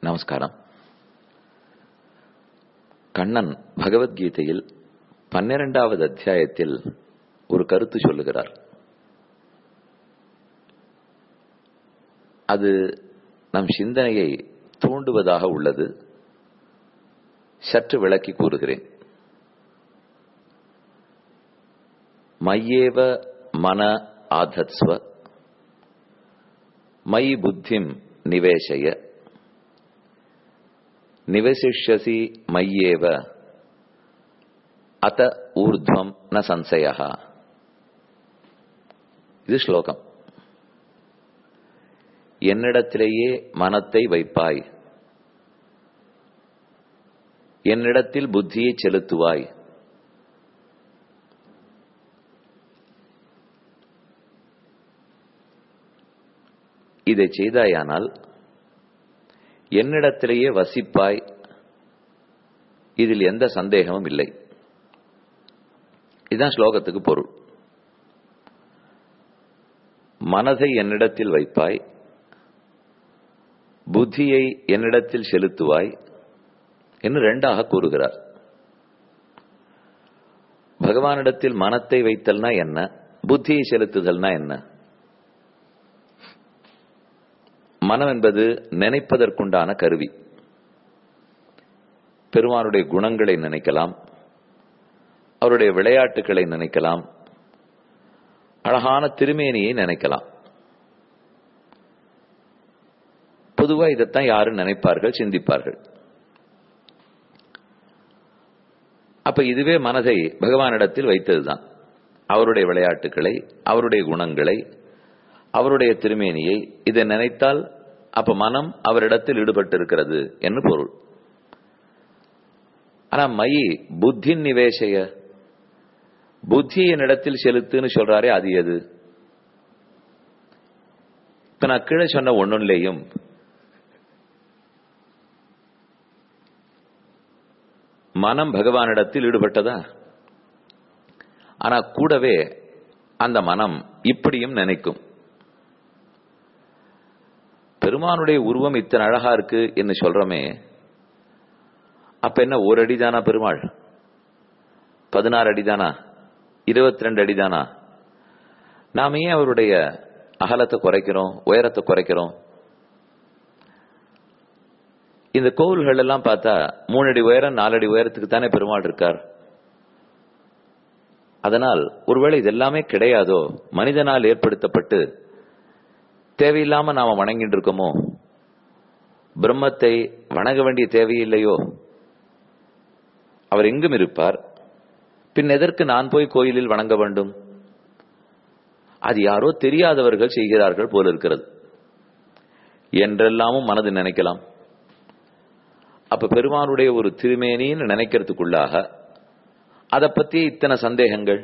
நமஸ்காரம் கண்ணன் பகவத்கீதையில் பன்னிரெண்டாவது அத்தியாயத்தில் ஒரு கருத்து சொல்லுகிறார் அது நம் சிந்தனையை தூண்டுவதாக உள்ளது சற்று விளக்கி கூறுகிறேன் மையேவ மன ஆதத்ஸ்வ மயி புத்திம் நிவேசய நிவசிஷ்யசி மய்யேவ அத ஊர்துவம் ந சம்சய இது ஸ்லோகம் என்னிடத்திலேயே மனத்தை வைப்பாய் என்னிடத்தில் புத்தியை செலுத்துவாய் இதை செய்தாயானால் என்னிடத்திலேயே வசிப்பாய் இதில் எந்த சந்தேகமும் இல்லை இதுதான் ஸ்லோகத்துக்கு பொருள் மனதை என்னிடத்தில் வைப்பாய் புத்தியை என்னிடத்தில் செலுத்துவாய் என்று ரெண்டாக கூறுகிறார் பகவானிடத்தில் மனத்தை வைத்தல்னா என்ன புத்தியை செலுத்துதல்னா என்ன மனம் என்பது நினைப்பதற்குண்டான கருவி பெருமானுடைய குணங்களை நினைக்கலாம் அவருடைய விளையாட்டுகளை நினைக்கலாம் அழகான திருமேனியை நினைக்கலாம் பொதுவா இதைத்தான் யாரும் நினைப்பார்கள் சிந்திப்பார்கள் அப்ப இதுவே மனதை பகவானிடத்தில் வைத்ததுதான் அவருடைய விளையாட்டுகளை அவருடைய குணங்களை அவருடைய திருமேனியை இதை நினைத்தால் அப்ப மனம் அவரிடத்தில் ஈடுபட்டு இருக்கிறது என்று பொருள் ஆனா மயி புத்தி நிவேசைய புத்தி என்னிடத்தில் செலுத்துன்னு சொல்றாரே அது எது இப்ப நான் கீழே சொன்ன ஒன்னுலேயும் மனம் பகவானிடத்தில் ஈடுபட்டதா ஆனா கூடவே அந்த மனம் இப்படியும் நினைக்கும் பெருமானுடைய உருவம் இத்தனை அழகா இருக்கு என்று சொல்றோமே அப்ப என்ன ஒரு அடிதானா பெருமாள் பதினாறு அடிதானா இருபத்தி ரெண்டு அடிதானா நாம ஏன் அவருடைய அகலத்தை குறைக்கிறோம் உயரத்தை குறைக்கிறோம் இந்த கோவில்கள் எல்லாம் பார்த்தா மூணு அடி உயரம் நாலு அடி உயரத்துக்கு தானே பெருமாள் இருக்கார் அதனால் ஒருவேளை இதெல்லாமே கிடையாதோ மனிதனால் ஏற்படுத்தப்பட்டு தேவையில்லாம நாம வணங்கிட்டு இருக்கோமோ பிரம்மத்தை வணங்க வேண்டிய தேவையில்லையோ அவர் எங்கும் இருப்பார் பின் எதற்கு நான் போய் கோயிலில் வணங்க வேண்டும் அது யாரோ தெரியாதவர்கள் செய்கிறார்கள் போல இருக்கிறது என்றெல்லாமும் மனது நினைக்கலாம் அப்ப பெருமானுடைய ஒரு திருமேனின்னு நினைக்கிறதுக்குள்ளாக அதை பத்தி இத்தனை சந்தேகங்கள்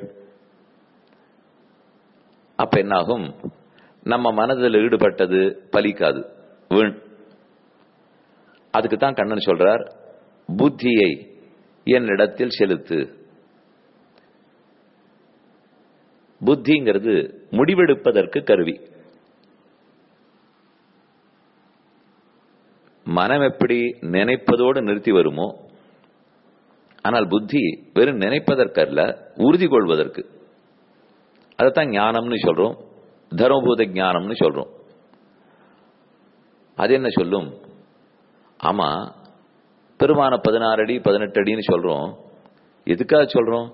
அப்ப என்னாகும் நம்ம மனதில் ஈடுபட்டது பலிக்காது வீண் அதுக்கு தான் கண்ணன் சொல்றார் புத்தியை என்னிடத்தில் செலுத்து புத்திங்கிறது முடிவெடுப்பதற்கு கருவி மனம் எப்படி நினைப்பதோடு நிறுத்தி வருமோ ஆனால் புத்தி வெறும் நினைப்பதற்கல்ல உறுதி கொள்வதற்கு அதைத்தான் ஞானம்னு சொல்றோம் தர்மபூத ஞானம்னு சொல்றோம் அது என்ன சொல்லும் ஆமா பெருமான பதினாறு அடி பதினெட்டு அடின்னு சொல்றோம் எதுக்காக சொல்றோம்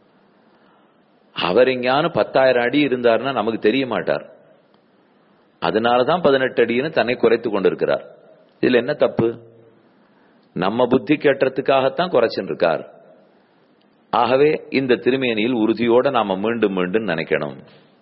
அவர் எங்கேயான பத்தாயிரம் அடி இருந்தாருன்னா நமக்கு தெரிய மாட்டார் அதனாலதான் பதினெட்டு அடின்னு தன்னை குறைத்து கொண்டிருக்கிறார் இதுல என்ன தப்பு நம்ம புத்தி கேட்டதுக்காகத்தான் குறைச்சுட்டு இருக்கார் ஆகவே இந்த திருமேனியில் உறுதியோட நாம மீண்டும் மீண்டும் நினைக்கணும்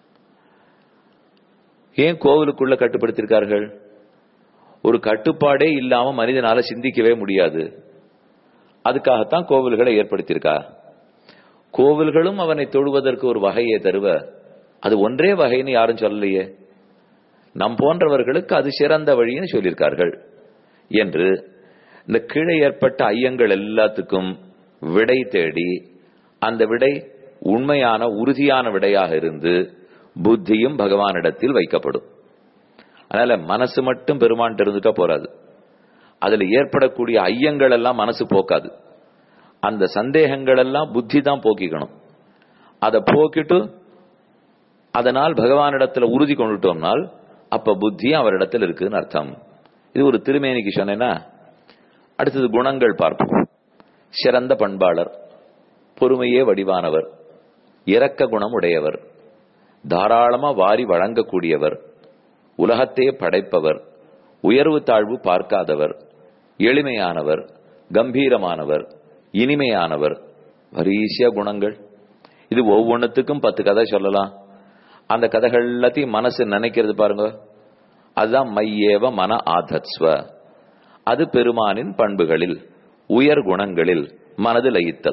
ஏன் கோவிலுக்குள்ள கட்டுப்படுத்திருக்கார்கள் ஒரு கட்டுப்பாடே இல்லாம மனிதனால சிந்திக்கவே முடியாது அதுக்காகத்தான் கோவில்களை ஏற்படுத்தியிருக்கா கோவில்களும் அவனை தொழுவதற்கு ஒரு வகையை தருவ அது ஒன்றே வகைன்னு யாரும் சொல்லலையே நம் போன்றவர்களுக்கு அது சிறந்த வழின்னு சொல்லியிருக்கார்கள் என்று இந்த கீழே ஏற்பட்ட ஐயங்கள் எல்லாத்துக்கும் விடை தேடி அந்த விடை உண்மையான உறுதியான விடையாக இருந்து புத்தியும் பகவானிடத்தில் வைக்கப்படும் அதனால மனசு மட்டும் பெருமான் இருந்துட்டா போறாது அதுல ஏற்படக்கூடிய ஐயங்கள் எல்லாம் மனசு போக்காது அந்த சந்தேகங்கள் எல்லாம் புத்தி தான் போக்கிக்கணும் அதை போக்கிட்டு அதனால் பகவானிடத்துல உறுதி கொண்டுட்டோம்னால் அப்ப புத்தி அவரிடத்தில் இருக்குன்னு அர்த்தம் இது ஒரு திருமேனிக்கு சொன்னேன்னா அடுத்தது குணங்கள் பார்ப்போம் சிறந்த பண்பாளர் பொறுமையே வடிவானவர் இரக்க குணம் உடையவர் தாராளமா வாரி வழங்கக்கூடியவர் உலகத்தையே படைப்பவர் உயர்வு தாழ்வு பார்க்காதவர் எளிமையானவர் கம்பீரமானவர் இனிமையானவர் வரிசையா குணங்கள் இது ஒவ்வொன்றுத்துக்கும் பத்து கதை சொல்லலாம் அந்த கதைகள் எல்லாத்தையும் மனசு நினைக்கிறது பாருங்க அதுதான் மையேவ மன ஆதத்ஸ்வ அது பெருமானின் பண்புகளில் உயர் குணங்களில் மனது லயித்தல்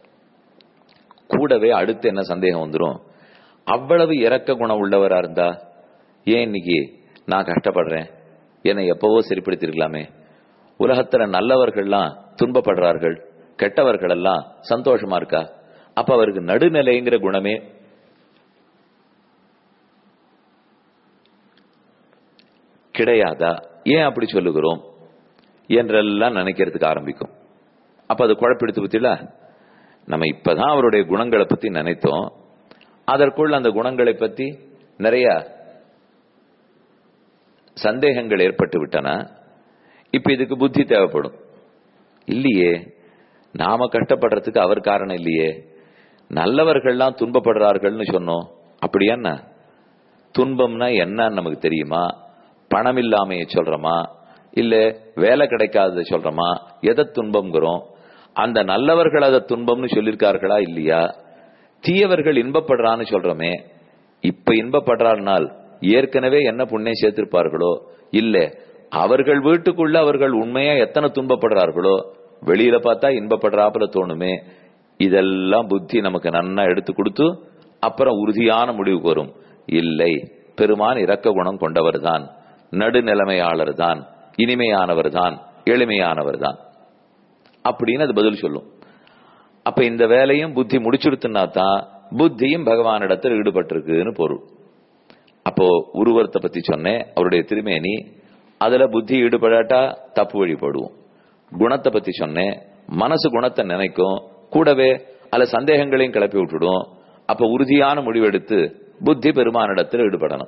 கூடவே அடுத்து என்ன சந்தேகம் வந்துடும் அவ்வளவு இறக்க குணம் உள்ளவரா இருந்தா ஏன் இன்னைக்கு நான் கஷ்டப்படுறேன் என்னை எப்பவோ சரிப்படுத்திருக்கலாமே உலகத்துல நல்லவர்கள்லாம் துன்பப்படுறார்கள் கெட்டவர்கள் எல்லாம் சந்தோஷமா இருக்கா அப்ப அவருக்கு நடுநிலைங்கிற குணமே கிடையாதா ஏன் அப்படி சொல்லுகிறோம் என்றெல்லாம் நினைக்கிறதுக்கு ஆரம்பிக்கும் அப்ப அது குழப்பெடுத்து பத்தில நம்ம இப்பதான் அவருடைய குணங்களை பத்தி நினைத்தோம் அதற்குள் அந்த குணங்களை பத்தி நிறைய சந்தேகங்கள் ஏற்பட்டு விட்டன இப்ப இதுக்கு புத்தி தேவைப்படும் இல்லையே நாம கஷ்டப்படுறதுக்கு அவர் காரணம் இல்லையே நல்லவர்கள்லாம் துன்பப்படுறார்கள்னு சொன்னோம் அப்படி என்ன துன்பம்னா என்னன்னு நமக்கு தெரியுமா பணம் இல்லாமைய சொல்றோமா இல்ல வேலை கிடைக்காததை சொல்றோமா எதை துன்பம்ங்கிறோம் அந்த நல்லவர்கள் அதை துன்பம்னு சொல்லியிருக்கார்களா இல்லையா தீயவர்கள் இன்பப்படுறான்னு சொல்றோமே இப்ப இன்பப்படுறாருனால் ஏற்கனவே என்ன புண்ணியம் சேர்த்திருப்பார்களோ இல்ல அவர்கள் வீட்டுக்குள்ள அவர்கள் உண்மையா எத்தனை துன்பப்படுறார்களோ வெளியில பார்த்தா இன்பப்படுறாப்புல தோணுமே இதெல்லாம் புத்தி நமக்கு நன்னா எடுத்து கொடுத்து அப்புறம் உறுதியான முடிவுக்கு வரும் இல்லை பெருமான் இரக்க குணம் கொண்டவர் தான் நடுநிலைமையாளர் தான் இனிமையானவர் தான் எளிமையானவர் தான் அப்படின்னு அது பதில் சொல்லும் அப்ப இந்த வேலையும் புத்தி முடிச்சுடுத்துனா தான் புத்தியும் பகவானிடத்தில் ஈடுபட்டிருக்குன்னு பொருள் அப்போ உருவத்தை பத்தி சொன்னேன் அவருடைய திருமேனி அதுல புத்தி ஈடுபடாட்டா தப்பு வழிபடுவோம் குணத்தை பத்தி சொன்னேன் மனசு குணத்தை நினைக்கும் கூடவே அதுல சந்தேகங்களையும் கிளப்பி விட்டுடும் அப்ப உறுதியான முடிவெடுத்து புத்தி பெருமானிடத்தில் ஈடுபடணும்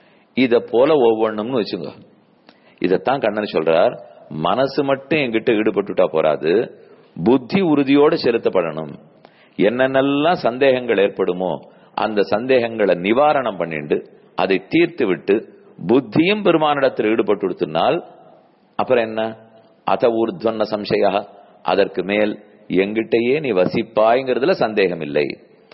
இத போல ஒவ்வொன்றும்னு வச்சுங்க இதத்தான் கண்ணன் சொல்றார் மனசு மட்டும் எங்கிட்ட ஈடுபட்டுட்டா போறாது புத்தி உறுதியோடு செலுத்தப்படணும் என்னென்னலாம் சந்தேகங்கள் ஏற்படுமோ அந்த சந்தேகங்களை நிவாரணம் பண்ணிண்டு அதை தீர்த்து விட்டு புத்தியும் பெருமானிடத்தில் ஈடுபட்டுடுத்தினால் அப்புறம் என்ன அத ஊர்துவன்ன சம்சயா அதற்கு மேல் எங்கிட்டயே நீ வசிப்பாய்ங்கிறதுல சந்தேகம் இல்லை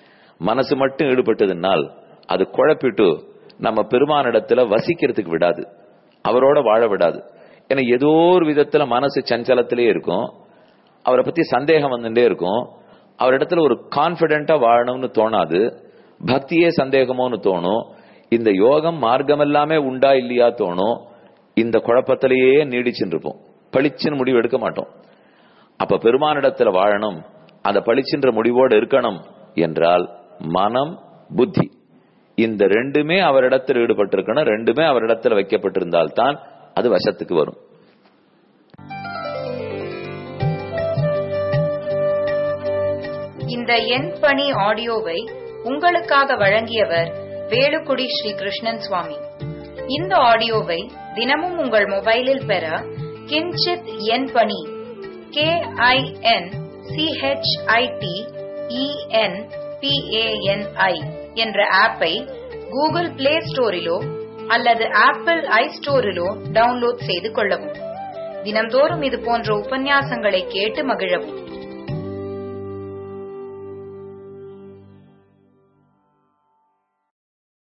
மனசு மட்டும் ஈடுபட்டதுனால் அது குழப்பிட்டு நம்ம பெருமானிடத்துல வசிக்கிறதுக்கு விடாது அவரோட வாழ விடாது ஏன்னா ஏதோ ஒரு விதத்துல மனசு சஞ்சலத்திலே இருக்கும் அவரை பத்தி சந்தேகம் வந்துட்டே இருக்கும் அவரிடத்துல ஒரு கான்பிடென்டா வாழணும்னு தோணாது பக்தியே சந்தேகமோன்னு தோணும் இந்த யோகம் மார்க்கம் எல்லாமே உண்டா இல்லையா தோணும் இந்த குழப்பத்திலேயே நீடிச்சுட்டு இருப்போம் பளிச்சுன்னு முடிவு எடுக்க மாட்டோம் அப்ப பெருமானிடத்துல வாழணும் அந்த பளிச்சுன்ற முடிவோடு இருக்கணும் என்றால் மனம் புத்தி இந்த ரெண்டுமே அவரிடத்தில் ஈடுபட்டிருக்கணும் ரெண்டுமே அவரிடத்தில் வைக்கப்பட்டிருந்தால் தான் அது வசத்துக்கு வரும் இந்த எண் பணி ஆடியோவை உங்களுக்காக வழங்கியவர் வேலுக்குடி ஸ்ரீ கிருஷ்ணன் சுவாமி இந்த ஆடியோவை தினமும் உங்கள் மொபைலில் பெற கிஞ்சித் எண் பணி கே ஐ என் சிஹெச்ஐடி இஎன் பிஏஎன்ஐ என்ற ஆப்பை கூகுள் பிளே ஸ்டோரிலோ அல்லது ஆப்பிள் ஐ ஸ்டோரிலோ டவுன்லோட் செய்து கொள்ளவும் தினம்தோறும் இது போன்ற உபன்யாசங்களை கேட்டு மகிழவும்